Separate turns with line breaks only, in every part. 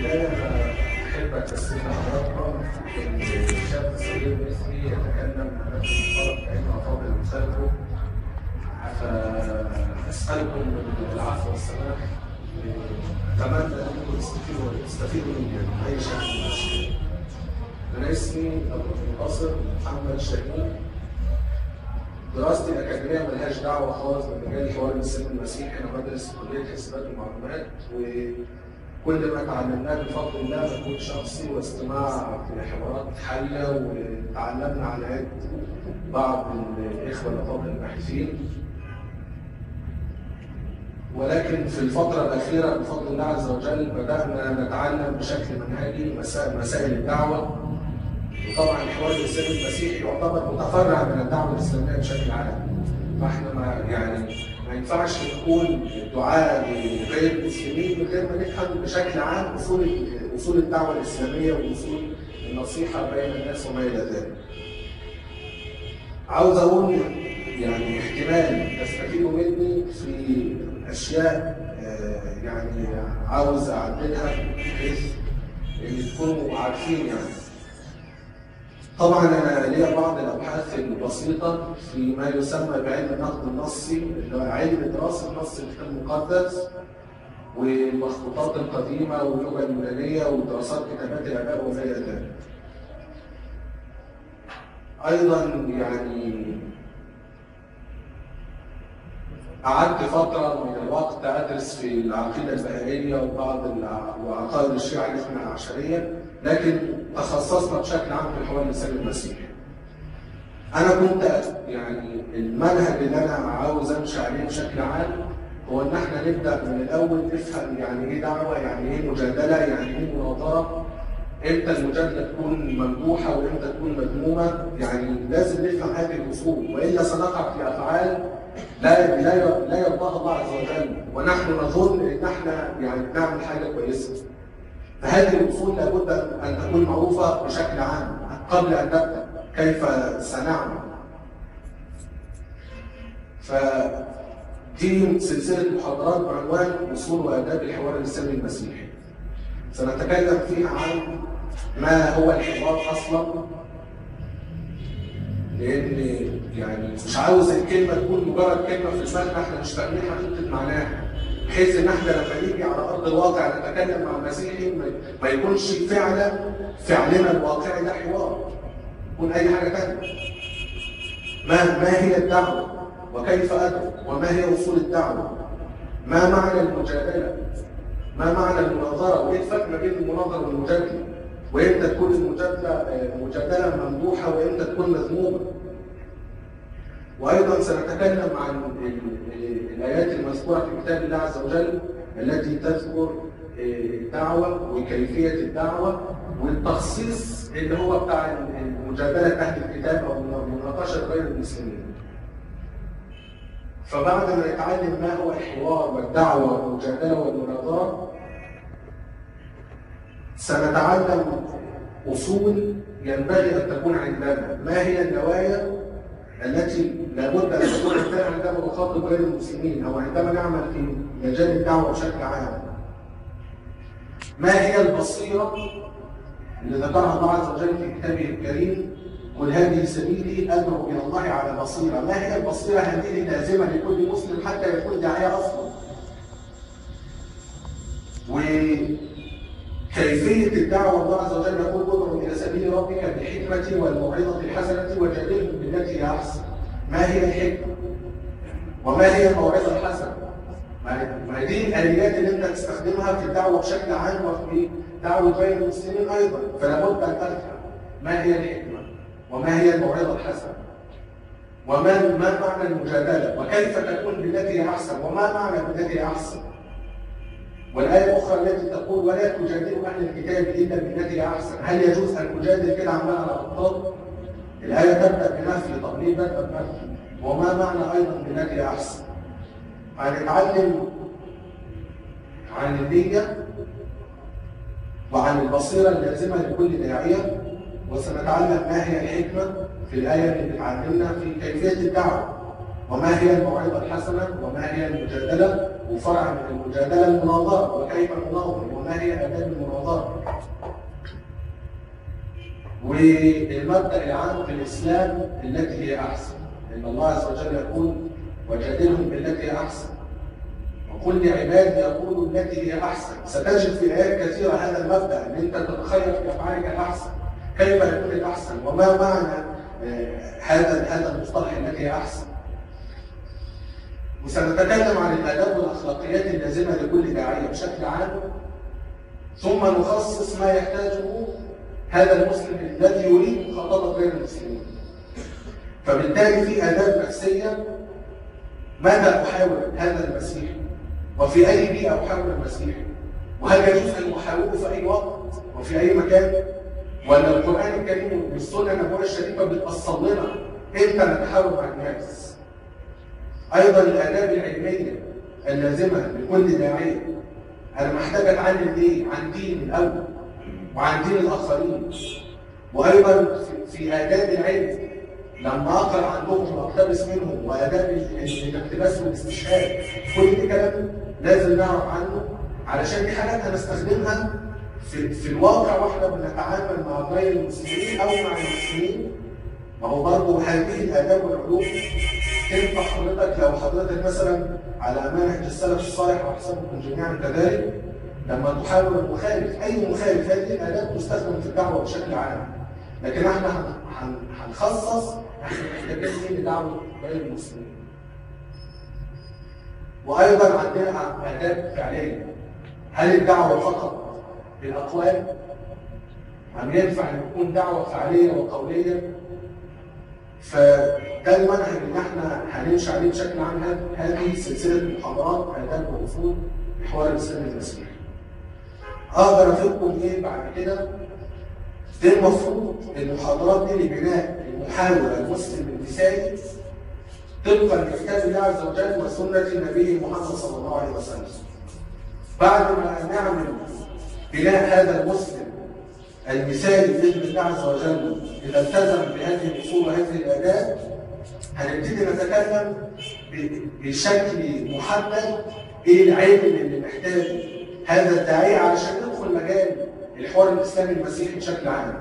البداية أنا أحب أتسلم حضراتكم إن شاب صغير مثلي يتكلم عن نفس الطرف كأنه أفاضل أمثالكم فأسألكم بالعفو والسماح أتمنى أنكم تستفيدوا تستفيدوا مني بأي شكل من الأشكال. أنا اسمي أبو القاسم محمد شاهين دراستي الأكاديمية ملهاش دعوة خالص بمجال حوار السن المسيحي أنا بدرس في كلية حسابات المعلومات وكل ما اتعلمناه بفضل الله مجهود شخصي واستماع في حوارات حية وتعلمنا على يد بعض الإخوة الأفاضل الباحثين ولكن في الفترة الأخيرة بفضل الله عز وجل بدأنا نتعلم بشكل منهجي مسائل, مسائل الدعوة وطبعا حوار الإسلام المسيحي يعتبر متفرع من الدعوة الإسلامية بشكل عام فاحنا ما يعني ما ينفعش نكون دعاء لغير المسلمين من غير ما نفهم بشكل عام أصول أصول الدعوة الإسلامية وأصول النصيحة بين الناس وما إلى ذلك. عاوز أقول يعني احتمال تستفيدوا مني في اشياء آه، يعني عاوز اعدلها بحيث ان تكونوا عارفين يعني. طبعا انا ليا بعض الابحاث البسيطه في ما يسمى بعلم النقد النصي اللي هو علم دراسه نص الكتاب المقدس والمخطوطات القديمه واللغه اليونانيه ودراسات كتابات الاباء وما الى ذلك. ايضا يعني قعدت فترة من الوقت أدرس في العقيدة البهائية وبعض الع- وعقائد الشيعة الاثنى العشرية لكن تخصصنا بشكل عام في الحوار الإسلامي المسيحي. أنا كنت يعني المنهج اللي أنا عاوز أمشي عليه بشكل عام هو إن إحنا نبدأ من الأول نفهم يعني إيه دعوة، يعني إيه مجادلة، يعني إيه مناظرة، امتى المجادله تكون ممدوحه وامتى تكون مذمومه يعني لازم نفهم هذه الاصول والا سنقع في افعال لا لا لا يرضاها الله عز وجل ونحن نظن ان احنا يعني بنعمل حاجه كويسه. فهذه الاصول لابد ان تكون معروفه بشكل عام قبل ان نبدا كيف سنعمل. فدي سلسله محاضرات بعنوان اصول واداب الحوار الاسلامي المسيحي. سنتكلم فيها عن ما هو الحوار اصلا لان يعني مش عاوز الكلمه تكون مجرد كلمه في دماغنا احنا مش فاهمين حقيقه معناها بحيث ان احنا لما نيجي على ارض الواقع نتكلم مع المسيحي ما- ما يكونش فعلا فعلنا الواقعي ده حوار يكون اي حاجه ثانيه ما ما هي الدعوه وكيف ادعو وما هي اصول الدعوه ما معنى المجادله ما معنى المناظره وايه الفرق ما بين المناظره والمجادله وامتى تكون المجادله آه، مجادله ممدوحه وامتى تكون مذمومه وايضا سنتكلم عن ال- ال- الايات المذكوره في كتاب الله عز وجل التي تذكر آه، الدعوه وكيفيه الدعوه والتخصيص اللي هو بتاع المجادله اهل الكتاب او مناقشه غير المسلمين. فبعد ما نتعلم ما هو الحوار والدعوه والمجادله والمناظره سنتعلم اصول ينبغي ان تكون عندنا، ما هي النوايا التي لابد ان تكون عندنا عندما نخاطب غير المسلمين او عندما نعمل في مجال الدعوه بشكل عام. ما هي البصيره اللي ذكرها الله عز وجل في كتابه الكريم قل هذه سبيلي ادعو الى الله على بصيره، ما هي البصيره هذه لازمه لكل مسلم حتى يكون داعيه اصلا. وكيفيه الدعوه الله عز وجل يقول ادعو الى سبيل ربك بالحكمه والموعظه الحسنه وجادلهم بالتي هي احسن. ما هي الحكمه؟ وما هي الموعظه الحسنه؟ ما ما دي الاليات اللي انت تستخدمها في الدعوه بشكل عام وفي دعوه غير المسلمين ايضا، فلا بد ان تفهم ما هي الحكمه؟ وما هي الموعظه الحسنه؟ وما ما معنى المجادله؟ وكيف تكون بالتي هي احسن؟ وما معنى بالتي هي احسن؟ والآية الأخرى التي تقول ولا تجادلوا أهل الكتاب إلا بالتي هي أحسن، هل يجوز أن تجادل كده عمال على بطال؟ الآية تبدأ بنفي، طب ليه بدأ بنفي؟ وما معنى أيضا بالتي هي أحسن؟ هنتعلم عن النية وعن البصيرة اللازمة لكل داعية وسنتعلم ما هي الحكمة في الآية اللي بتعلمنا في كيفية الدعوة وما هي الموعظة الحسنة وما هي المجادلة وفرع من المجادلة المناظرة وكيف نناظر وما هي آداب المناظرة والمبدأ العام في الإسلام التي هي أحسن إن الله عز وجل يقول وجادلهم بالتي هي أحسن وقل لعبادي يقولوا التي هي أحسن ستجد في آيات كثيرة هذا المبدأ أن أنت تتخير في أفعالك الأحسن كيف يكون الأحسن وما معنى آه، هذا هذا المصطلح التي هي أحسن وسنتكلم عن الآداب والأخلاقيات اللازمة لكل داعية بشكل عام ثم نخصص ما يحتاجه هذا المسلم الذي يريد مخاطبة غير المسلمين فبالتالي في آداب نفسية ماذا أحاول هذا المسيح وفي أي بيئة أحاول المسيح وهل يجوز أن أحاوله في أي وقت وفي أي مكان ولا القرآن الكريم والسنة النبوية الشريفة بتأصل لنا إمتى نتحاور مع الناس أيضا الآداب العلمية اللازمة لكل داعية أنا محتاج أتعلم إيه؟ عن دين الأول وعن دين الآخرين وأيضا في آداب العلم لما أقرأ عندهم وأقتبس منهم وآداب الاقتباس والاستشهاد كل دي كلام لازم نعرف عنه علشان دي حاجات هنستخدمها في, في الواقع واحنا بنتعامل مع غير المسلمين أو مع المسلمين ما هو برضه هذه الآداب والعلوم تنفع حضرتك لو حضرتك مثلا على منهج السلف الصالح واحسبكم جميعا كذلك لما تحاول المخالف اي مخالف هذه الاداه تستخدم في الدعوه بشكل عام لكن احنا هنخصص احنا محتاجين لدعوه غير المسلمين وايضا عندنا اداب فعليه هل الدعوه فقط بالاقوال ام ينفع ان تكون دعوه فعليه وقوليه فده المنهج اللي احنا هنمشي عليه بشكل عام هذه سلسله محاضرات اداب واصول محور الاسلام المسيحي اقدر افيدكم ايه بعد كده ده المفروض المحاضرات دي لبناء المحاور المسلم المثالي طبقا لكتاب الله عز وجل وسنه نبيه محمد صلى الله عليه وسلم بعد ما نعمل بناء هذا المسلم المثالي باذن الله عز وجل اذا التزم بهذه الاصول وهذه الاداب هنبتدي نتكلم بشكل محدد ايه العلم اللي محتاجه هذا الداعية علشان يدخل مجال الحوار الإسلامي المسيحي بشكل عام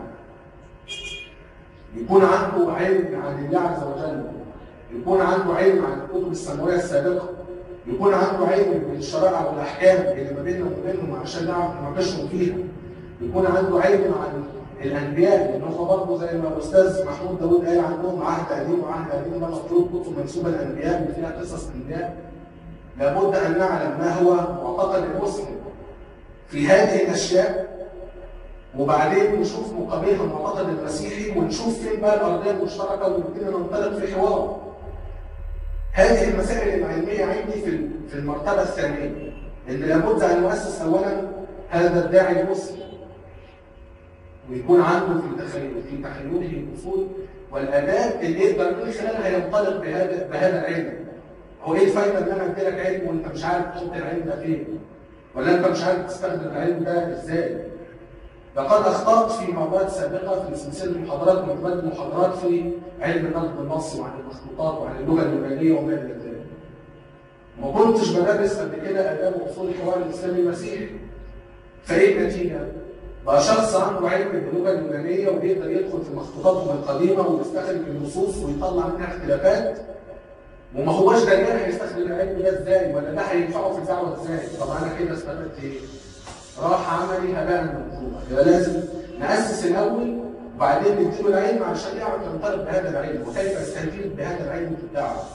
يكون عنده علم عن الله عز وجل يكون عنده علم عن الكتب السماوية السابقة يكون عنده علم بالشرائع والأحكام اللي ما بيننا وبينهم عشان نعرف نناقشهم فيها يكون عنده علم عن الانبياء لان هم برضه زي ما الاستاذ محمود داوود قال عندهم عهد قديم وعهد قديم ده مطلوب كتب منسوبه للانبياء اللي فيها قصص انبياء لابد ان نعلم ما هو معتقد المسلم في هذه الاشياء وبعدين نشوف مقابلها المعتقد المسيحي ونشوف فين بقى الارضيه المشتركه ونبتدي ننطلق في حوار. هذه المسائل العلميه عندي في في المرتبه الثانيه ان لابد ان نؤسس اولا هذا الداعي المسلم ويكون عنده في تخيل في تخيله الاصول والاداب اللي يقدر من خلالها ينطلق بهذا بهذا العلم. هو ايه الفايده ان انا ادي لك علم وانت مش عارف تحط العلم ده فين؟ ولا انت مش عارف تستخدم العلم ده ازاي؟ لقد اخطات في مرات سابقه في سلسله المحاضرات ومجموعه المحاضرات في علم النقد النصي وعن المخطوطات وعن اللغه اليونانيه وما الى ذلك. ما كنتش بدرس قبل كده اداب واصول الحوار الاسلامي المسيحي. فايه النتيجه؟ بقى شخص عنده علم باللغه اليونانيه وبيقدر يدخل في مخطوطاتهم القديمه ويستخرج النصوص ويطلع منها اختلافات وما هوش دريان هيستخدم العلم ده ازاي ولا ده هينفعه في الدعوه ازاي طب انا كده استفدت ايه؟ راح عملي هباء منثورا يبقى لازم ناسس الاول وبعدين نديله العلم علشان يعرف ينطلق بهذا العلم وكيف يستفيد بهذا العلم في الدعوه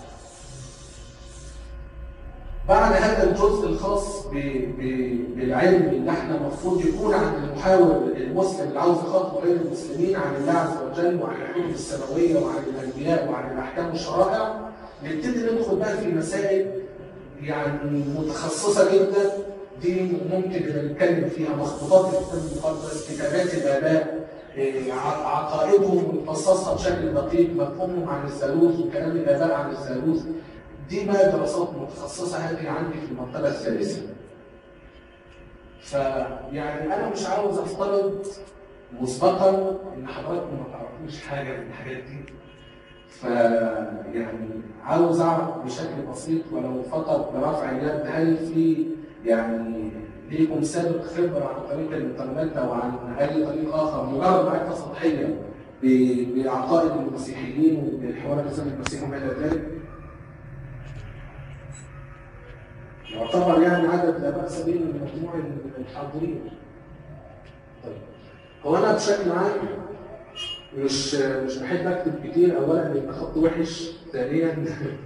بعد هذا الجزء الخاص ب... ب... بالعلم اللي احنا المفروض يكون عند المحاور المسلم اللي عاوز يخاطب غير المسلمين عن الله عز وجل وعن الحدود السماويه وعن الانبياء وعن الاحكام والشرائع نبتدي ندخل بقى في مسائل يعني متخصصة جدا دي ممكن نبقى نتكلم فيها مخطوطات الكتاب المقدس كتابات الآباء إيه، عقائدهم ونفصصها بشكل دقيق مفهومهم عن الثالوث وكلام الآباء عن الثالوث دي بقى دراسات متخصصة هذه عندي في المرتبة الثالثة فيعني أنا مش عاوز أفترض مسبقا إن حضراتكم ما تعرفوش حاجة من الحاجات دي ف يعني عاوز اعرف بشكل بسيط ولو فقط برفع اليد هل في يعني ليكم سابق خبره عن طريق الانترنت او عن اي طريق اخر مجرد معرفه سطحيه بعقائد المسيحيين وبالحوار الاسلامي المسيحي وما الى ذلك يعتبر يعني عدد لا باس به من مجموع الحاضرين طيب هو انا بشكل عام مش مش بحب اكتب كتير اولا بيبقى خط وحش ثانيا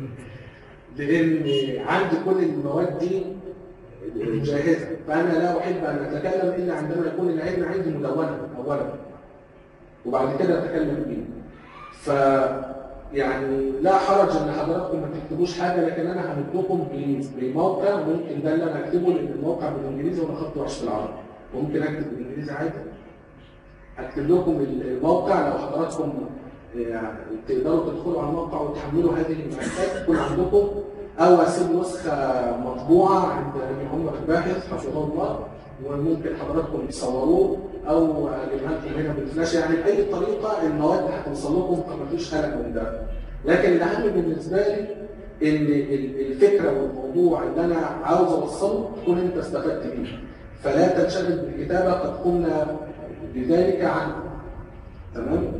لان عندي كل المواد دي جاهزه فانا لا احب ان اتكلم الا عندما يكون العلم عندي مدونه اولا وبعد كده اتكلم فيه ف يعني لا حرج ان حضراتكم ما تكتبوش حاجه لكن انا همدكم بموقع ممكن ده اللي انا اكتبه لان الموقع بالانجليزي وانا خط وحش بالعربي ممكن اكتب بالانجليزي عادي اكتب لكم الموقع لو حضراتكم يعني تقدروا تدخلوا على الموقع وتحملوا هذه الملفات تكون عندكم او اسيب نسخه مطبوعه عند محمد الباحث حفظه الله وممكن حضراتكم تصوروه او اجيبها لكم هنا بالفلاش يعني باي طريقه المواد هتوصل لكم فما فيش قلق من ده لكن الاهم بالنسبه لي ان الفكره والموضوع اللي انا عاوز اوصله تكون انت استفدت بيه فلا تنشغل بالكتابه قد قمنا بذلك عنه تمام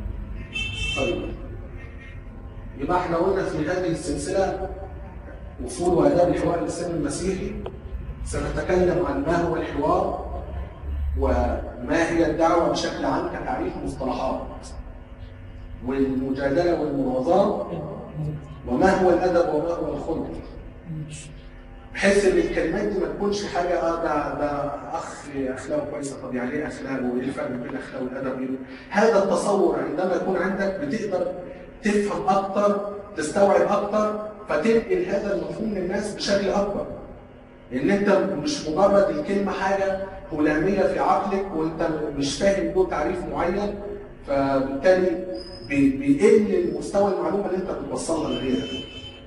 طيب يبقى احنا قلنا في هذه السلسله اصول واداب الحوار الاسلامي المسيحي سنتكلم عن ما هو الحوار وما هي الدعوة بشكل عام كتعريف مصطلحات والمجادلة والمناظرة وما هو الأدب وما هو الخلق بحيث ان الكلمات دي ما تكونش حاجه اه ده ده اخ اخلاقه كويسه طب يعني ايه اخلاقه وايه الفرق بين الاخلاق والادب هذا التصور عندما يكون عندك بتقدر تفهم اكتر تستوعب اكتر فتنقل هذا المفهوم للناس بشكل اكبر ان انت مش مجرد الكلمه حاجه هلاميه في عقلك وانت مش فاهم له تعريف معين فبالتالي بيقل المستوى المعلومه اللي انت بتوصلها لغيرك.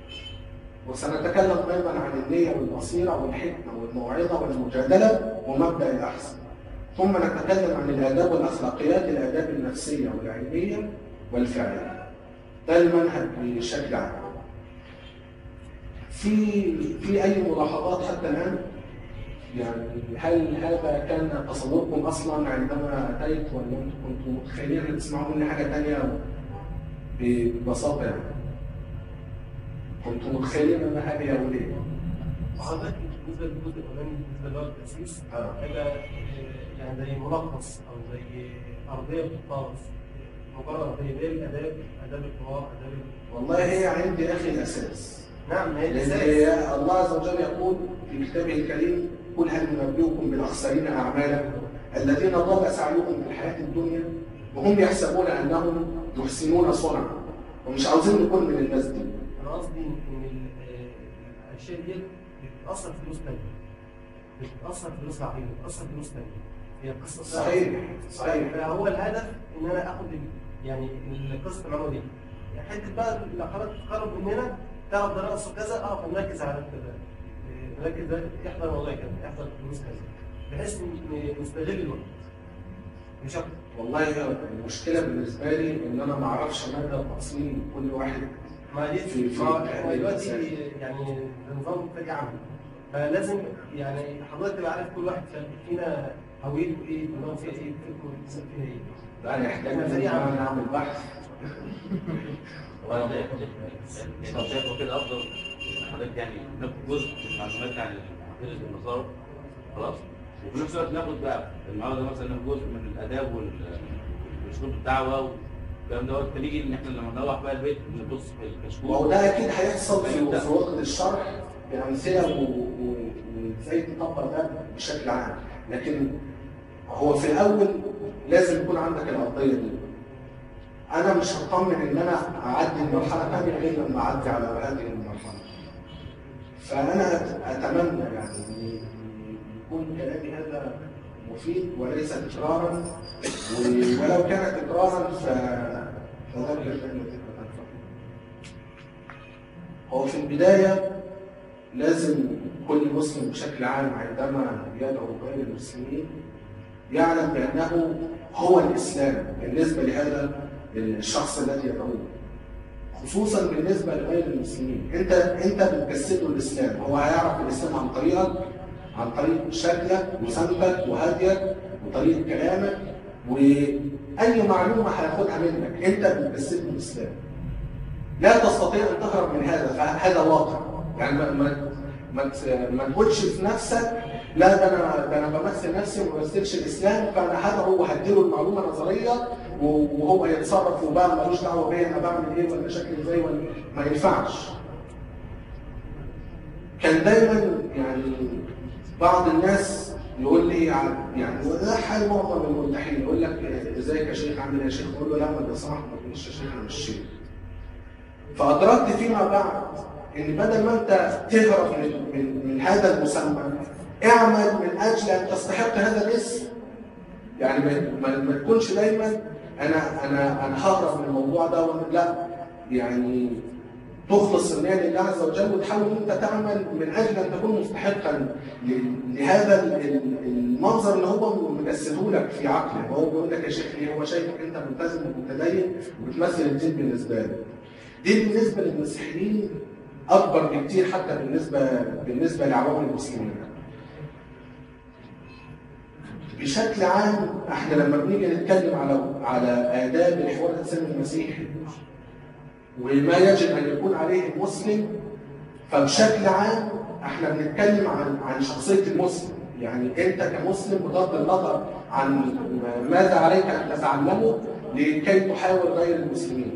وسنتكلم ايضا عن النيه والبصيره والحكمه والموعظه والمجادله ومبدا الاحسن. ثم نتكلم عن الاداب والاخلاقيات الاداب النفسيه والعلميه والفعليه. ده المنهج بشكل عام. في في اي ملاحظات حتى الان؟ يعني هل هذا كان تصوركم اصلا عندما اتيت ولا انتم كنتم متخيلين ان تسمعوا مني حاجه ثانيه ببساطه يعني؟ كنتم متخيلين ان هذه اوليه؟
وحضرتك بالنسبه للجزء الاولاني بالنسبه اللي هو التاسيس حاجه يعني زي ملخص او زي ارضيه بتطارس مجرد ارضيه زي الاداب اداب الحوار اداب
والله هي عندي اخي الاساس
نعم هي الاساس
لان الله عز وجل يقول في كتابه الكريم قل هل ننبئكم بالاخسرين اعمالا الذين ضل سعيهم في الحياه الدنيا وهم يحسبون انهم يحسنون صنعا ومش عاوزين نكون من الناس دي
انا قصدي ان الاشياء دي بتاثر فلوس ثانيه بتاثر فلوس عقيده بتاثر فلوس ثانيه هي القصه
صحيح صحيح
فهو الهدف ان انا اخد يعني القصه المعلومه دي حته بقى لو حضرتك تقرب مننا تعرف ده ناقصه كذا اه فنركز على كذا نركز يحضر الموضوع كذا يحضر فلوس كذا بحيث نستغل الوقت مش اكتر
والله المشكله بالنسبه لي ان انا ما اعرفش مدى تفاصيل كل واحد
ما دي
في- في
ما
هذه
احنا دلوقتي
المسائل.
يعني نظام فريق عمل فلازم يعني حضرتك تبقى عارف كل واحد فينا هويته ايه دماغه فيها ايه فكره فيها ايه
لا يحتاج
إحنا
ان
فريق عمل.
انا اعمل بحث
وانا شايف شايفه كده افضل حضرتك يعني ناخد جزء من المعلومات عن عقيده النصارى خلاص وفي نفس الوقت ناخد بقى النهارده مثلا ناخد جزء من الاداب وال- واسلوب الدعوه والكلام دوت فنيجي ان احنا لما نروح بقى البيت نبص في الكشكول
وهو ده اكيد هيحصل في في وقت الشرح بامثله و- و- وازاي تطبق ده بشكل عام لكن هو في الاول لازم يكون عندك الارضيه دي انا مش هطمن ان انا اعدي المرحله ثانيه غير لما اعدي على هذه المرحله فانا أت- اتمنى يعني إن يكون كلامي هذا مفيد وليس تكرارا و- ولو كان تكرارا ف فذكر فإن الذكرى تنفع هو في البداية لازم كل مسلم بشكل عام عندما يدعو غير المسلمين يعلم بأنه هو الإسلام بالنسبة لهذا الشخص الذي يدعوه خصوصا بالنسبه لغير المسلمين انت انت بتجسد له الاسلام هو هيعرف الاسلام عن طريقك عن طريق شكلك وسمتك وهديك وطريقه كلامك واي معلومه هياخدها منك انت بتجسد له الاسلام لا تستطيع ان تهرب من هذا فهذا واقع يعني ما ما ما, ت- ما تقولش في نفسك لا ده انا ده انا بمثل نفسي وما بمثلش الاسلام فانا هذا هو هديله المعلومه نظريه وهو يتصرف وبقى ملوش دعوه بيا انا بعمل ايه ولا شكلي ازاي ولا ما ينفعش. كان دايما يعني بعض الناس يقول لي يعني يعني وده حال معظم الملتحين يقول لك ازيك يا شيخ عامل ايه يا شيخ؟ اقول له لا ما سمحت ما تقولش يا شيخ انا مش شيخ. فادركت فيما بعد ان بدل ما انت تهرب من, من, من هذا المسمى اعمل من اجل ان تستحق هذا الاسم يعني ما, ما, ما تكونش دايما انا انا انا ههرب من الموضوع ده وأنا- لا يعني تخلص النية لله عز وجل وتحاول ان انت تعمل من اجل ان تكون مستحقا ل- لهذا ال- ال- المنظر اللي هو مجسده لك في عقلك وهو بيقول لك يا شيخ ليه هو شايفك انت ملتزم ومتدين وبتمثل الدين بالنسبه له. دي بالنسبه للمسيحيين اكبر بكتير حتى بالنسبه بالنسبه لعوام المسلمين. بشكل عام احنا لما بنيجي نتكلم على على آداب الحوار الإنساني المسيحي وما يجب أن يكون عليه المسلم فبشكل عام احنا بنتكلم عن عن شخصية المسلم يعني أنت كمسلم بغض النظر عن ماذا عليك أن تتعلمه لكي تحاول غير المسلمين.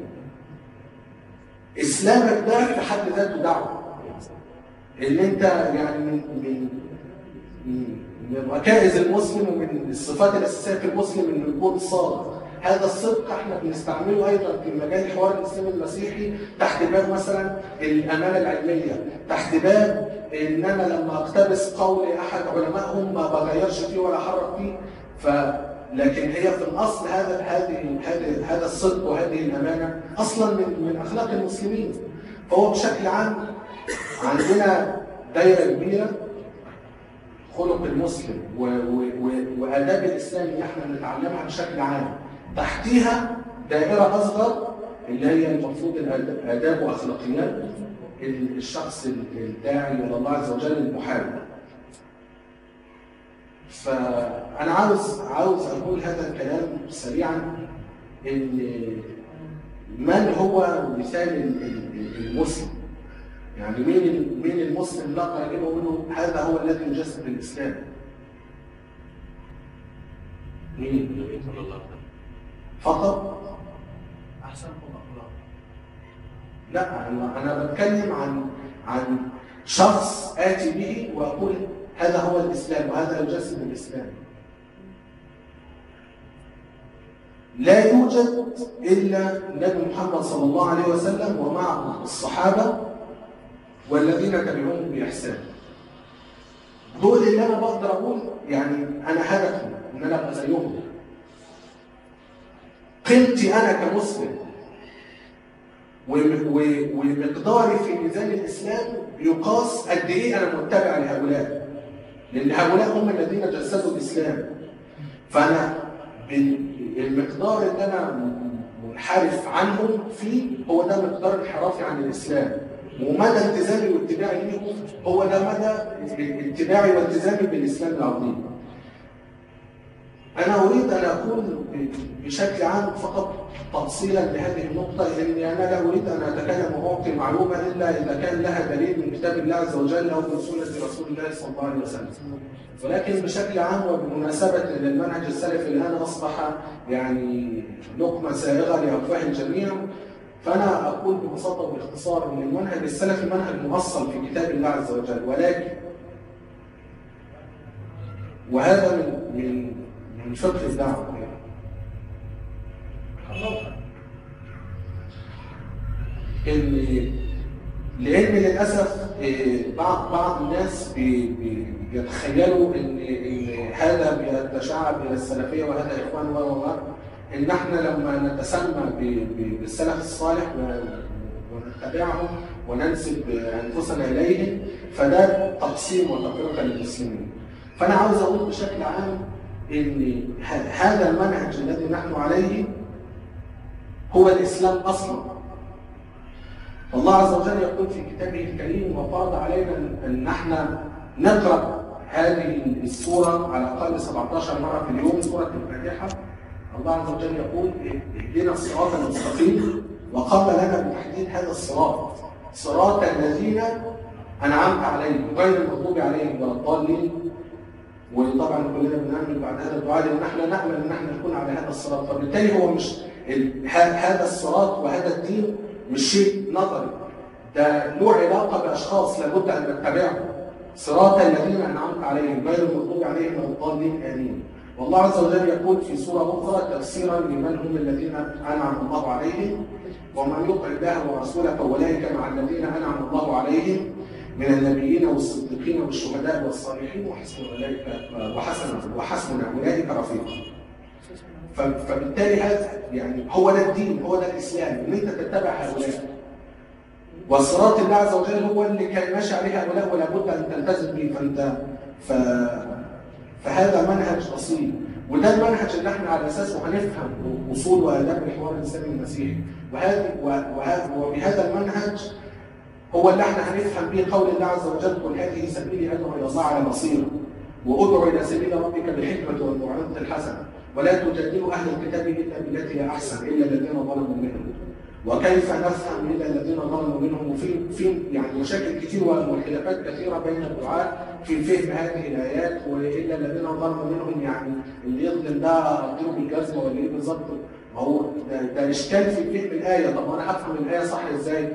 إسلامك ده في حد ذاته دعوة. ان انت يعني من من من ركائز المسلم ومن الصفات الاساسيه في المسلم انه يكون صادق هذا الصدق احنا بنستعمله ايضا في مجال الحوار الاسلامي المسيحي تحت باب مثلا الامانه العلميه تحت باب ان انا لما اقتبس قول احد علمائهم ما بغيرش فيه ولا حرك فيه ف لكن هي في الاصل هذا هذه هذه هذا الصدق وهذه الامانه اصلا من من اخلاق المسلمين فهو بشكل عام عندنا دايره كبيره خلق المسلم و- و- و- واداب الاسلام اللي احنا بنتعلمها بشكل عام تحتيها دائره اصغر اللي هي المفروض الآد- اداب واخلاقيات الشخص الداعي الى الله عز وجل المحارب فانا عاوز عاوز اقول هذا الكلام سريعا ان من هو مثال ال- ال- المسلم يعني مين ال- مين المسلم اللي اقدر اجيبه واقول له هذا هو الذي يجسد الاسلام مين
النبي صلى الله عليه وسلم
فقط
احسنكم اخلاقا
لا انا انا بتكلم عن عن شخص اتي به واقول هذا هو الاسلام وهذا يجسد الاسلام لا يوجد الا النبي محمد صلى الله عليه وسلم ومعه الصحابه والذين تبعوهم باحسان دول اللي انا بقدر اقول يعني انا هدفي ان انا ابقى زيهم قيمتي انا كمسلم وم- و- ومقداري في ميزان الاسلام يقاس قد ايه انا متبع لهؤلاء لان هؤلاء هم الذين جسدوا الاسلام فانا بال- المقدار اللي انا منحرف عنهم فيه هو ده مقدار انحرافي عن الاسلام ومدى التزامي واتباعي ليهم هو ده مدى اتباعي والتزامي بالاسلام العظيم أنا أريد أن أكون بشكل عام فقط تفصيلا لهذه النقطة لأني أنا لا أريد أن أتكلم وأعطي معلومة إلا إذا كان لها دليل من كتاب الله عز وجل أو من سنة رسول الله صلى الله عليه وسلم. ولكن بشكل عام وبمناسبة أن المنهج السلفي الآن أصبح يعني لقمة سائغة لأفواه الجميع فأنا أقول ببساطة وباختصار أن المنهج السلفي منهج مؤصل في كتاب الله عز وجل ولكن وهذا من من من فقه الدعوة ان لان للاسف إيه، بعض بعض الناس بي- بي- بيتخيلوا ان ان هذا بيتشعب الى السلفيه وهذا اخوان و و و ان احنا لما نتسمى ب- ب- بالسلف الصالح و- ونتبعهم وننسب انفسنا اليهم فده تقسيم وتفرقه للمسلمين. فانا عاوز اقول بشكل عام ان ه- هذا المنهج الذي نحن عليه هو الاسلام اصلا فالله عز وجل يقول في كتابه الكريم وفرض علينا ان نحن نقرا هذه السوره على الاقل 17 مره في اليوم سوره الفاتحه الله عز وجل يقول اهدنا الصراط المستقيم وقام لنا بتحديد هذا الصراط صراط الذين انعمت عليهم غير المغضوب عليهم ولا الضالين وطبعا كلنا بنعمل بعد هذا الدعاء لان احنا نامل ان احنا نكون على هذا الصراط فبالتالي هو مش ال- ه- هذا الصراط وهذا الدين مش شيء نظري ده له علاقه باشخاص لابد ان نتبعهم صراط الذين انعمت عليهم غير المغضوب عليهم ولا الضالين امين والله عز وجل يقول في سوره اخرى تفسيرا لمن هم الذين انعم الله عليهم ومن يطع الله ورسوله فاولئك مع الذين انعم الله عليهم من النبيين والصديقين والشهداء والصالحين وحسن اولئك وحسن وحسن اولئك رفيقا. ف- فبالتالي هذا يعني هو ده الدين هو ده الاسلام ان انت تتبع هؤلاء. وصراط الله عز وجل هو اللي كان ماشي عليه هؤلاء ولا بد ان تلتزم به فانت ف فهذا منهج اصيل وده المنهج اللي احنا على اساسه هنفهم اصول واداب الحوار الاسلامي المسيحي وهذه وهذا وبهذا المنهج هو اللي احنا هنفهم به قول الله عز وجل قل هذه سبيلي ادعو الى الله على بصيره وادعو الى سبيل ربك بالحكمه والموعظه الحسنه ولا تجادلوا اهل الكتاب الا بالتي هي احسن الا الذين ظلموا منهم وكيف نفهم الا الذين ظلموا منهم وفي في يعني مشاكل كثير وخلافات كثيره بين الدعاة في فهم هذه الايات والا الذين ظلموا منهم يعني اللي يظلم ده ارجله بالجزمه ولا ايه بالظبط ما هو ده, ده اشكال في فهم الايه طب انا هفهم الايه صح ازاي؟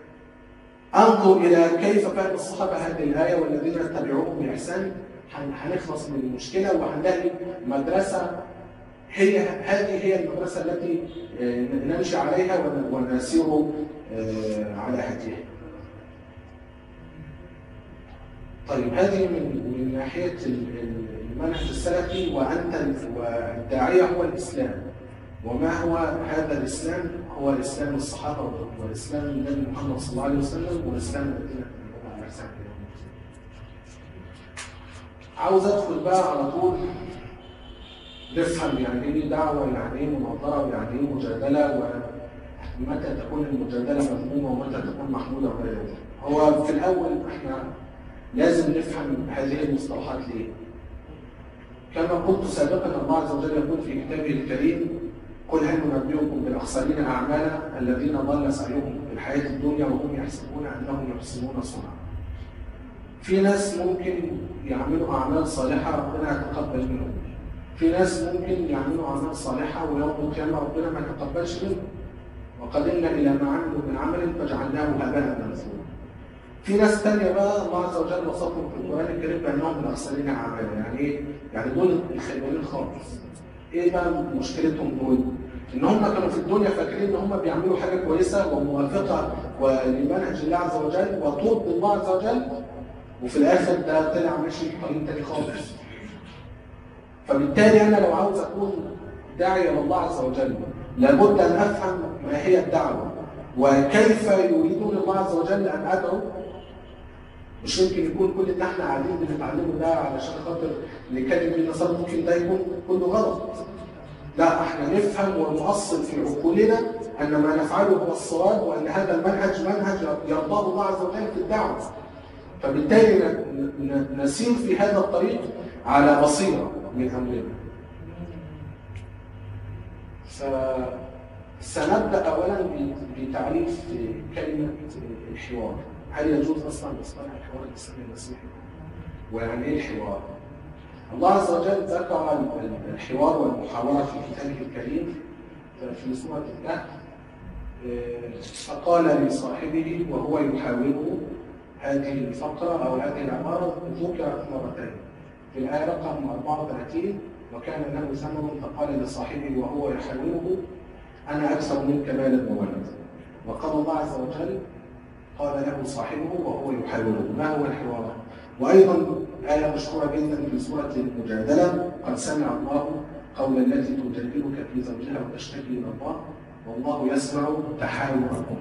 انظر الى كيف فهم الصحابه هذه الايه والذين اتبعوهم باحسان هن- هنخلص من المشكله وهنلاقي مدرسه هي هذه هي المدرسه التي آه، نمشي عليها ون- ونسير آه، على هديها. طيب هذه من من ناحيه ال- ال- المنهج السلفي وانت ال- والداعيه هو الاسلام. وما هو هذا الاسلام؟ هو الاسلام الصحابه والاسلام النبي محمد صلى الله عليه وسلم والاسلام الذين اتبعوه على احسان إلى يوم الدين. عاوز ادخل بقى على طول نفهم يعني ايه دعوه يعني ايه مناظره ويعني ايه مجادله ومتى تكون المجادله مذمومه ومتى تكون محموده وغير ذلك. هو في الاول احنا لازم نفهم هذه المصطلحات ليه؟ كما قلت سابقا الله عز وجل يقول في كتابه الكريم قل هل ننبئكم بالاخسرين اعمالا الذين ضل سعيهم في الحياه الدنيا وهم يحسبون انهم يحسنون صنعا. في ناس ممكن يعملوا اعمال صالحه ربنا يتقبل منهم. في ناس ممكن يعملوا اعمال صالحه ويوم القيامه ربنا ما يتقبلش منهم. وقدمنا الى ما عملوا من عمل فجعلناه هباء منثورا. في ناس تانية بقى الله عز وجل وصفهم في القرآن الكريم بأنهم من الأخسرين أعمالا، يعني إيه؟ يعني دول الخيبانين خالص. إيه بقى مشكلتهم دول؟ إن هم كانوا في الدنيا فاكرين إن هم بيعملوا حاجة كويسة وموافقة لمنهج الله عز وجل وترضي الله عز وجل وفي الآخر ده طلع ماشي في طريق تاني خالص. فبالتالي أنا لو عاوز أكون داعية لله عز وجل لابد أن أفهم ما هي الدعوة وكيف يريدون الله عز وجل أن أدعو مش يمكن يكون كل اللي احنا قاعدين بنتعلمه ده علشان خاطر نتكلم بالنصارى ممكن ده يكون كله غلط. لا احنا نفهم ونؤصل في عقولنا ان ما نفعله هو الصواب وان هذا المنهج منهج يرضاه الله عز وجل في الدعوه. فبالتالي ن- ن- نسير في هذا الطريق على بصيره من امرنا. ف- سنبدا اولا ب- بتعريف كلمه الحوار. هل يجوز اصلا اصطلاح الحوار الاسلامي المسيحي؟ ويعني ايه الحوار؟ الله عز وجل ذكر ال- الحوار والمحاورة في كتابه الكريم في سورة الكهف آه، فقال لصاحبه وهو يحاوره هذه الفقرة أو هذه العبارة ذكرت مرتين في الآية رقم 34 وكان له ثمر فقال لصاحبه وهو يحاوره أنا أكثر منك مالا وولدا وقال الله عز وجل قال له صاحبه وهو يحاوره ما هو الحوار؟ وأيضا آية مشهورة جدا في سورة المجادلة قد سمع الله قول التي تجادلك في زوجها وتشتكي إلى الله والله يسمع تحاوركم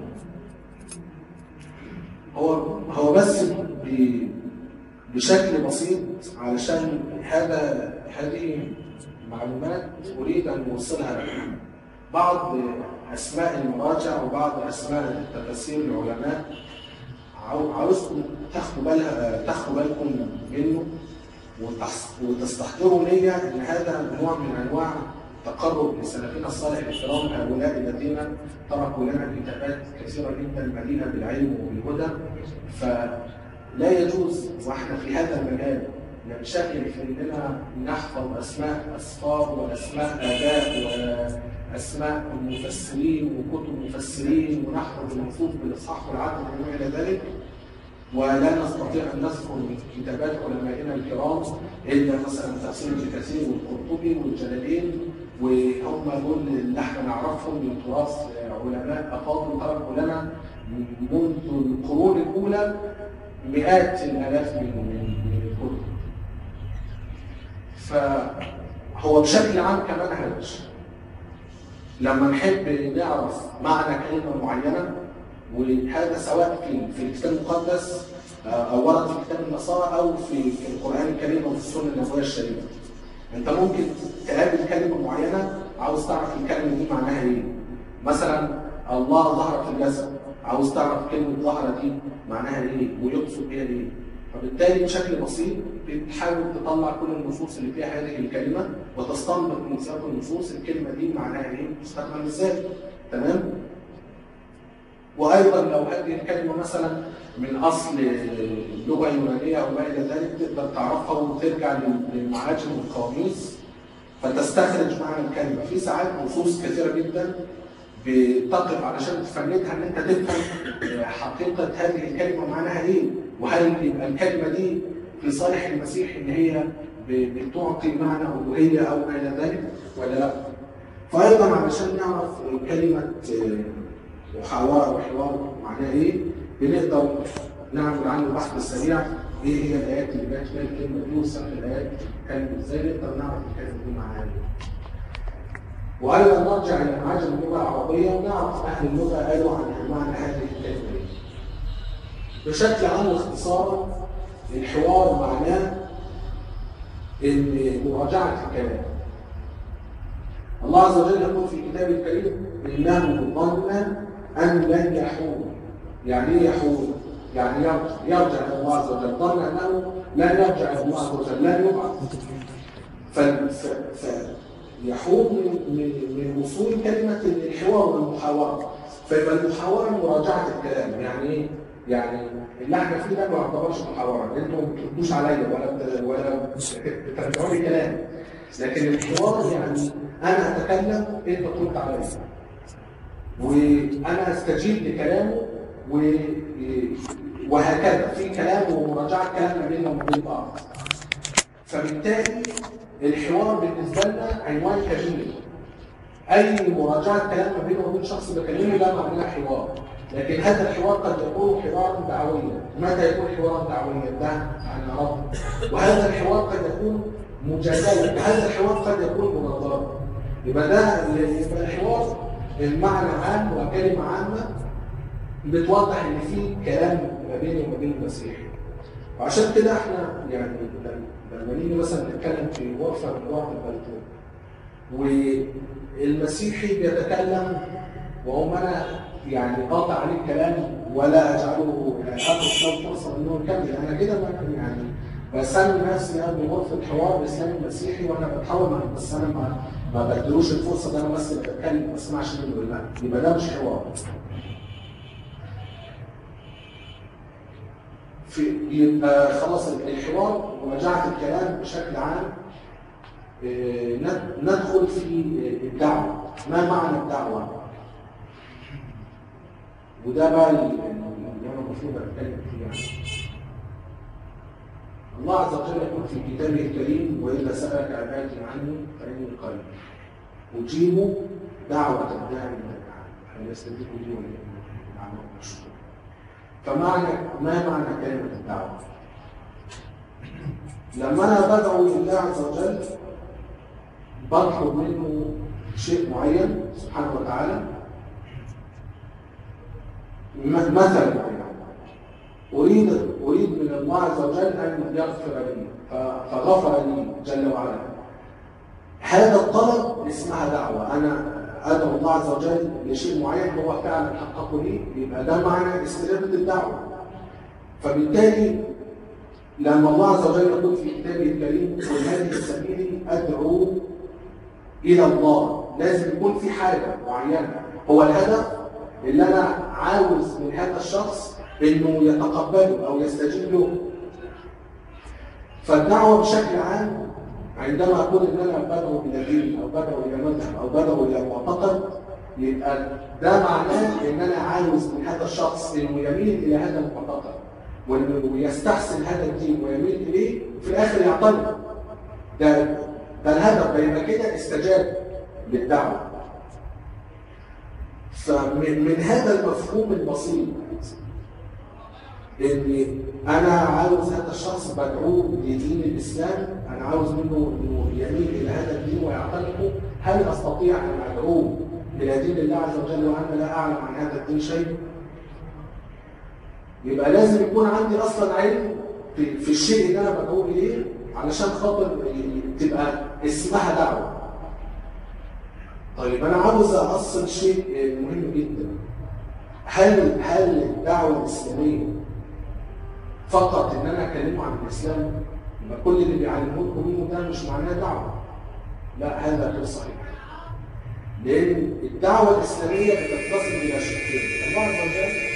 هو هو بس ب- بشكل بسيط علشان هذا هذه معلومات أريد أن أوصلها لكم بعض اسماء المراجع وبعض اسماء تفاسير العلماء عاو- عاوزكم تاخدوا بالها تاخدوا بالكم منه وتحس- وتستحضروا نية ان هذا نوع من انواع تقرب لسلفنا الصالح الكرام هؤلاء الذين تركوا لنا كتابات كثيره جدا مليئه بالعلم وبالهدى فلا يجوز واحنا في هذا المجال ننشغل في اننا نحفظ اسماء اصفار واسماء اباء واسماء المفسرين وكتب المفسرين ونحفظ النصوص بالاصحاح والعدل وما الى ذلك ولا نستطيع ان نذكر كتابات علمائنا الكرام الا مثلا تفسير ابن كثير والقرطبي والجلالين وهم دول اللي احنا نعرفهم من تراث علماء افاضل تركوا لنا منذ القرون الاولى مئات الالاف من من من الكتب. فهو بشكل عام كمنهج لما نحب نعرف معنى كلمه معينه وهذا سواء في في الكتاب المقدس آه، او ورد في كتاب النصارى او في في القران الكريم او في السنه النبويه الشريفه. انت ممكن تقابل كلمه معينه عاوز تعرف الكلمه دي معناها ايه. مثلا الله ظهر في الجسد عاوز تعرف كلمه ظهر دي معناها ايه ويقصد بيها ايه. فبالتالي بشكل بسيط بتحاول تطلع كل النصوص اللي فيها هذه الكلمه وتستنبط من سياق النصوص الكلمه دي معناها ايه وتستخدم ازاي. تمام؟ وايضا لو هذه الكلمه مثلا من اصل لغه يونانيه او ما الى ذلك تقدر تعرفها وترجع للمعاجم والقواميس فتستخرج معنى الكلمه في ساعات نصوص كثيره جدا بتقف علشان تفندها ان انت تفهم حقيقه هذه الكلمه معناها ايه وهل يبقى الكلمه دي في صالح المسيح ان هي ب- بتعطي معنى الوهيه او ما الى ذلك ولا لا فايضا علشان نعرف كلمه محاورة وحوار معناها ايه؟ بنقدر نعمل عنه بحث سريع ايه هي الايات اللي جت فيها الكلمه دي وسبب الايات كانت ازاي نقدر نعرف الكلمه دي معناها ايه. وايضا نرجع الى معاجم اللغه العربيه ونعرف اهل اللغه قالوا عن معنى هذه الكلمه ايه. بشكل عام واختصارا الحوار معناه ان مراجعه الكلام. الله عز وجل يقول في كتابه الكريم انه ظن ان لن يحول يعني ايه يحول؟ يعني يرجع يرجع الى الله عز وجل ظن انه لن يرجع الى الله عز وجل لن يبعث ف... ف... ف... يحول من من من وصول كلمه الحوار والمحاوره فيبقى المحاوره مراجعه الكلام يعني ايه؟ يعني اللي احنا فيه ده ما يعتبرش محاوره انتوا ما بتردوش عليا ولا بت... ولا بترجعوا لي كلام لكن الحوار يعني انا اتكلم انت ترد عليا وانا استجيب لكلامه و... وهكذا في كلام ومراجعه كلام ما بيننا وبين بعض فبالتالي الحوار بالنسبه لنا عنوان كبير اي مراجعه كلام ما بينه وبين شخص بكلمه ده معناه حوار لكن هذا الحوار قد يكون حوارا دعويا متى يكون حوارا دعويا ده عن رب وهذا الحوار قد يكون مجادله هذا الحوار قد يكون مناظره يبقى ده يبقى الحوار المعنى عام وكلمه عامه بتوضح ان في كلام ما بيني وما بين المسيح وعشان كده احنا يعني لما نيجي مثلا نتكلم في غرفه من غرف البلتون والمسيحي بيتكلم وهم انا يعني قاطع عليه الكلام ولا اجعله اخذ له فرصه انه يكمل انا كده ممكن يعني بسمي نفسي انا بغرفه حوار باسلام المسيحي وانا بتحاول معاه بس انا ما ما بدلوش الفرصه ان انا بس بتكلم ما اسمعش منه لا يبقى ده مش حوار في يبقى خلاص الحوار ومراجعه الكلام بشكل عام إيه، ند- ندخل في الدعوه ما معنى الدعوه وده بقى اللي اللي انا المفروض اتكلم فيه يعني الله عز وجل يقول في كتابه الكريم واذا سالك عبادي عني فاني قريب اجيب دعوه الداعي من الدعاء هل يستجيبوا لي ولا يعملوا مشكور فمعنى ما معنى كلمه الدعوه؟ لما انا بدعو لله عز وجل بطلب منه شيء معين سبحانه وتعالى م- مثلا يعني اريد اريد من الله عز وجل ان يغفر لي ف- فغفر لي جل وعلا هذا الطلب اسمها دعوه انا ادعو الله عز وجل لشيء معين هو فعلا حققه لي يبقى ده معنى استجابه الدعوه فبالتالي لما الله عز وجل يقول في كتابه الكريم قل هذه سبيلي ادعو الى الله لازم يكون في حاجه معينه هو الهدف اللي انا عاوز من هذا الشخص انه يتقبله او يستجيب له فالدعوه بشكل عام عندما اقول ان انا بدعو الى دين او بدعو الى مذهب او بدعو الى معتقد يبقى ده معناه ان انا عاوز من هذا الشخص انه يميل الى هذا المعتقد وانه يستحسن هذا الدين ويميل اليه وفي الاخر يعتنق ده ده الهدف ده يبقى كده استجاب للدعوه فمن من هذا المفهوم البسيط ان انا عاوز هذا الشخص بدعوه لدين الاسلام انا عاوز منه انه يميل الى هذا الدين ويعتنقه هل استطيع ان ادعوه الى دين الله عز وجل وانا لا اعلم عن هذا الدين شيء؟ يبقى لازم يكون عندي اصلا علم في, في الشيء اللي انا بدعوه اليه علشان خاطر تبقى اسمها دعوه. طيب انا عاوز اصل شيء مهم جدا. هل هل الدعوه الاسلاميه فقط ان انا اكلمه عن الاسلام يبقى كل اللي بيعلموكم منه ده مش معناه دعوه. لا هذا غير صحيح. لان الدعوه الاسلاميه بتتصل الى شقين، الله عز وجل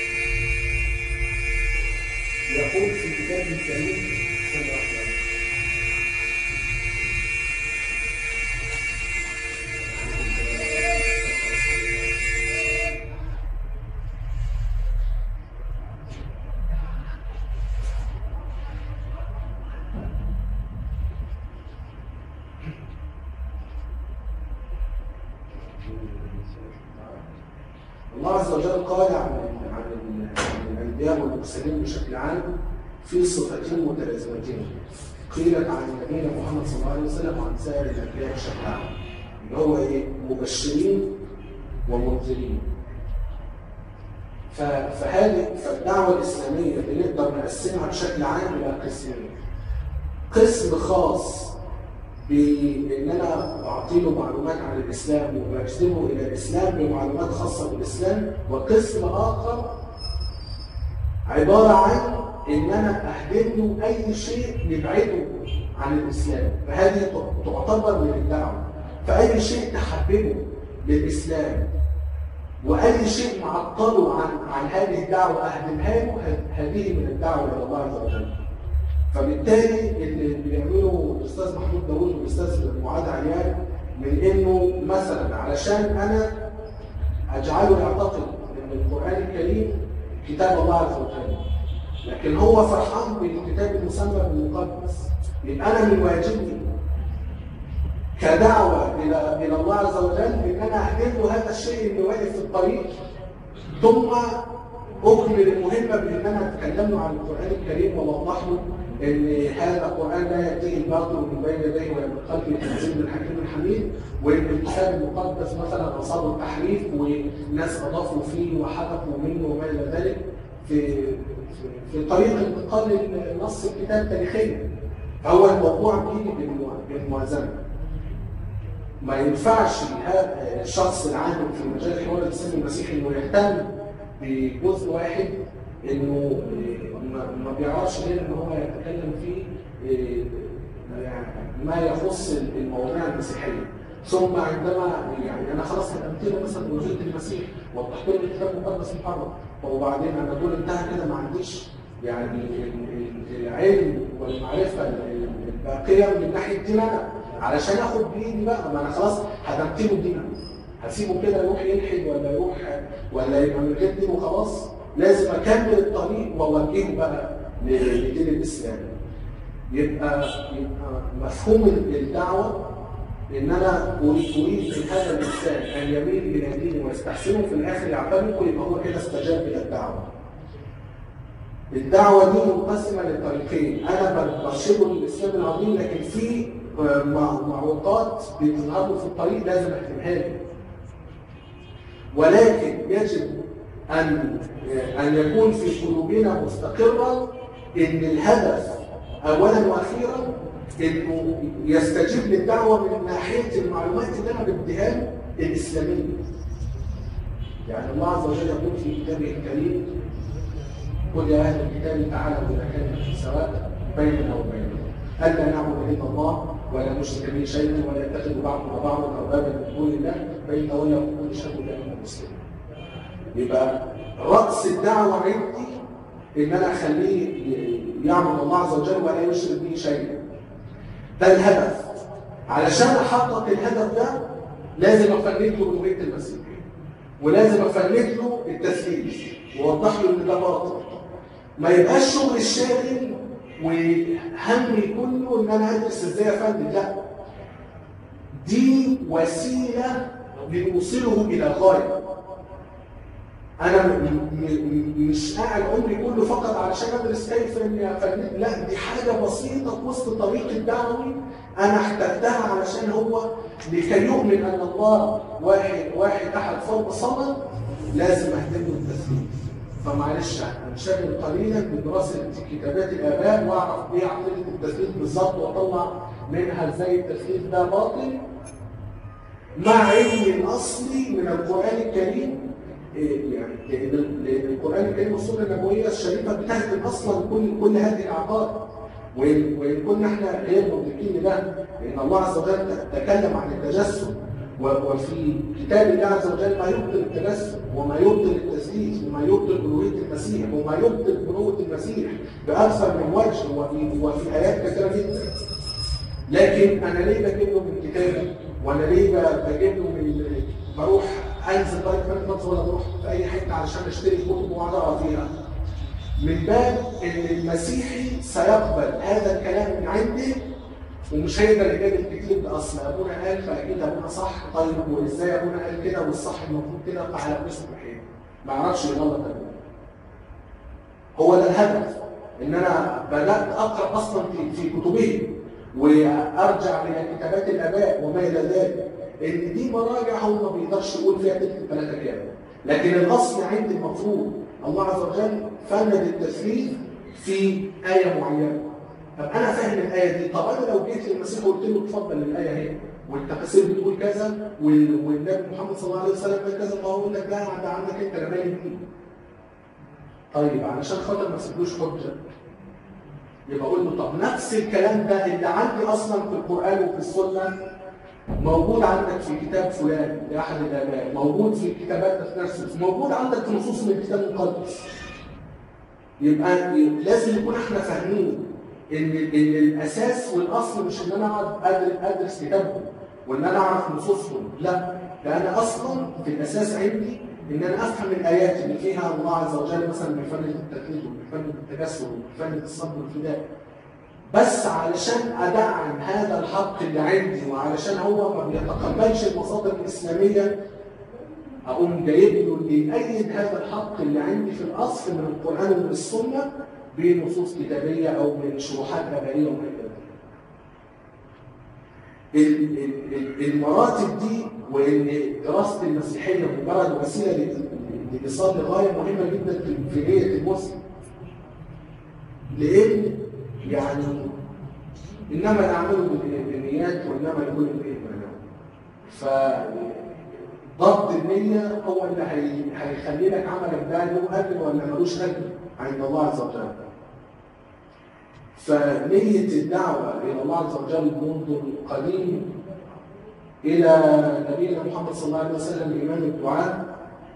يقول في كتابه الكريم بسم الله الرحمن الرحيم الله عز وجل قال عن عن عن الانبياء والمرسلين بشكل عام في صفتين متلازمتين قيلت عن نبينا محمد صلى الله عليه وسلم وعن سائر الانبياء بشكل عام اللي هو ايه مبشرين ومنذرين ف- فهذه فالدعوه الاسلاميه بنقدر نقسمها بشكل عام الى قسمين قسم خاص بان انا اعطي له معلومات عن الاسلام وبجذبه الى الاسلام بمعلومات خاصه بالاسلام وقسم اخر عباره عن ان انا اهدم له اي شيء يبعده عن الاسلام فهذه تعتبر من الدعوه فاي شيء تحببه للاسلام واي شيء معطله عن عن هذه الدعوه اهدمها له هذه من الدعوه الى الله عز وجل فبالتالي اللي بيعمله الاستاذ محمود داوود والاستاذ معاذ عيان من انه مثلا علشان انا اجعله يعتقد ان القران الكريم كتاب الله عز وجل لكن هو فرحان بالكتاب المسمى بالمقدس يبقى انا من واجبي كدعوه الى الى الله عز وجل ان انا اهدم له هذا الشيء اللي واقف في الطريق ثم اكمل المهمه بان انا اتكلم له عن القران الكريم واوضح له ان هذا القران لا ياتيه الباطل من بين يديه ولا من خلفه تنزيل من حكيم حميد وان الكتاب المقدس مثلا اصابه التحريف وناس اضافوا فيه وحذفوا منه وما الى ذلك في في طريق انتقال نص الكتاب تاريخيا فهو الموضوع بيجي بالموازنه ما ينفعش هذا الشخص العامل في مجال الحوار الاسلامي المسيحي انه يهتم بجزء واحد انه ما بيعرفش غير ان هو يتكلم فيه يعني ما يخص المواضيع المسيحيه ثم عندما يعني انا خلاص قدمت له مثلا وجود المسيح وضحت له الكتاب المقدس محرم وبعدين انا دول انتهى كده ما عنديش يعني العلم والمعرفه الباقيه من ناحيه دين انا علشان اخد بايدي بقى ما انا خلاص هدمت له الدين هسيبه كده يروح يلحد ولا يروح ولا يبقى من غير دين وخلاص لازم اكمل الطريق واوجهه بقى لدين الاسلام يبقى يبقى مفهوم الدعوه ان انا اريد اريد من هذا الانسان ان يميل الى دينه ويستحسنه في الاخر يعتنقه يبقى هو كده استجاب الى الدعوه. الدعوه دي منقسمه لطريقين، انا برشده للاسلام العظيم لكن في معوقات بتظهر له في الطريق لازم اهتمها له. ولكن يجب ان ان يكون في قلوبنا مستقرا ان الهدف اولا واخيرا انه يستجيب للدعوه من ناحيه المعلومات اللي انا بديها له الإسلامية يعني الله عز وجل يقول في كتابه الكريم قل يا أهل الكتاب تعالوا إلى كلمة سواء بيننا وبينكم ألا نعبد إلا الله ولا نشرك به شيئا ولا يتخذ بعضنا بعضا أربابا من دون الله فإن تولوا فقل اشهدوا بأننا مسلمون يبقى رأس الدعوة عندي إن أنا أخليه يعبد الله عز وجل ولا يشرك به شيئا ده الهدف علشان أحقق الهدف ده لازم أفند له ألوهية المسيح ولازم أفند له التثليث وأوضح له إن ده باطل ما يبقاش شغل الشاغل وهمي كله ان انا ادرس ازاي افند لا دي وسيله لنوصله الى غايه انا م- م- مش قاعد عمري كله فقط علشان ادرس كيف اني افند لا دي حاجه بسيطه في وسط طريق الدعوي انا احتجتها علشان هو لكي يؤمن ان الله واحد واحد احد فرد صمد لازم اهتم بالتثبيت فمعلش انشغل قليلا بدراسه كتابات الاباء واعرف ايه عقيده التثبيت بالظبط واطلع منها ازاي التثبيت ده باطل مع علمي الاصلي من القران الكريم إيه يعني لان لأن القران الكريم والسنه النبويه الشريفه بتهدم اصلا كل كل هذه الاعقاد وإن وإن كنا احنا غير مدركين لده لان الله عز وجل تكلم عن التجسد و- وفي كتاب الله عز وجل ما يبطل التجسد وما يبطل التثليث وما يبطل ألوهية المسيح وما يبطل بنوة المسيح بأكثر من وجه وفي, وفي آيات كثيرة جدا لكن أنا ليه بجيب له من كتابي وأنا ليه ب- بجيب له من بروح أنزل طريق فرد مصر ولا بروح في أي حتة علشان أشتري كتب وأقعد أقرا فيها من باب ان المسيحي سيقبل هذا الكلام من عندي ومش هيقدر يجادل كتير باصل ابونا قال فاكيد ابونا صح طيب وازاي ابونا قال كده والصح المفروض كده فعلى قسم الحين ما يعرفش يغلط ابونا هو ده الهدف ان انا بدات اقرا اصلا في في كتبهم وارجع الى كتابات الاباء وما الى ذلك ان دي مراجع هو ما بيقدرش يقول فيها تلك الثلاثه كام لكن الاصل عندي المفروض الله عز وجل فند التثليث في ايه معينه طب انا فاهم الايه دي طب انا لو جيت للمسيح وقلت له اتفضل الايه اهي والتفاسير بتقول كذا وال- والنبي محمد صلى الله عليه وسلم قال كذا فهو يقول لك لا ده عندك انت انا مالي بيه طيب علشان خاطر ما تسيبلوش حجه يبقى اقول له طب نفس الكلام ده اللي عندي اصلا في القران وفي السنه موجود عندك في كتاب فلان لاحد الاباء موجود في كتابات اثناسيوس موجود عندك في نصوص من الكتاب المقدس يبقى لازم نكون احنا فاهمين ان ان الاساس والاصل مش ان انا اقعد ادرس, أدرس كتابهم وان انا اعرف نصوصهم لا ده انا اصلا في الاساس عندي ان انا افهم الايات اللي فيها الله عز وجل مثلا بيفند التكليف وبيفند التجسد وبيفند الصبر والفداء بس علشان ادعم هذا الحق اللي عندي وعلشان هو ما بيتقبلش المصادر الاسلاميه اقوم جايب له اللي يأيد هذا الحق اللي عندي في الاصل من القران ومن السنه بنصوص كتابيه او من شروحات ابائيه وما الى ذلك. ال- ال- ال- المراتب دي وان دراسه المسيحيه مجرد وسيله ل- لايصال لغايه مهمه جدا في في نيه المسلم. لان يعني انما الاعمال بالن- بالنيات وانما لكل امرئ ما نوى. ف ضبط النية هو اللي هي- هيخلي لك عملك ده له أجر ولا ملوش أجر عند الله عز وجل. فنية الدعوة إلى الله عز وجل منذ القديم إلى نبينا محمد صلى الله عليه وسلم إمام الدعاء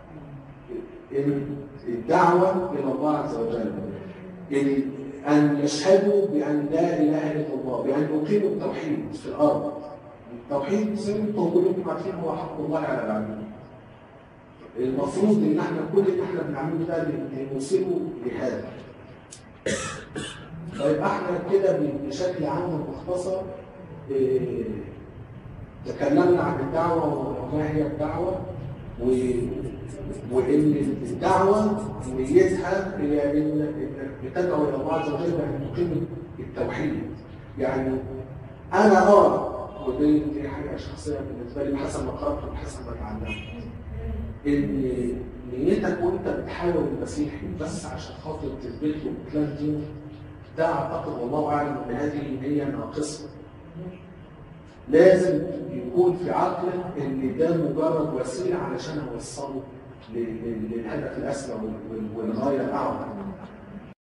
الدعوة إلى الله عز وجل ال- أن يشهدوا بأن لا إله إلا الله بأن يقيموا التوحيد في الأرض التوحيد زي ما انتم كلكم عارفين هو حق الله على العالمين المفروض ان احنا كل اللي احنا بنعمله ده نوصله لهذا طيب احنا كده بشكل عام ومختصر إيه، تكلمنا عن الدعوه وما هي الدعوه و... وان الدعوه نيتها هي ان انك بتدعو الى الله عز وجل بان تقيم التوحيد يعني انا ارى ودي دي حاجه شخصيه بالنسبه لي حسب ما قرات وحسب ما اتعلمت ان نيتك وانت بتحاول المسيحي بس عشان خاطر تثبت له بلان دينه ده اعتقد والله اعلم ان هذه نيه ناقصه لازم يكون في عقلك ان ده مجرد وسيله علشان اوصله ل- ل- للهدف الاسمى وال- وال- والغايه الاعظم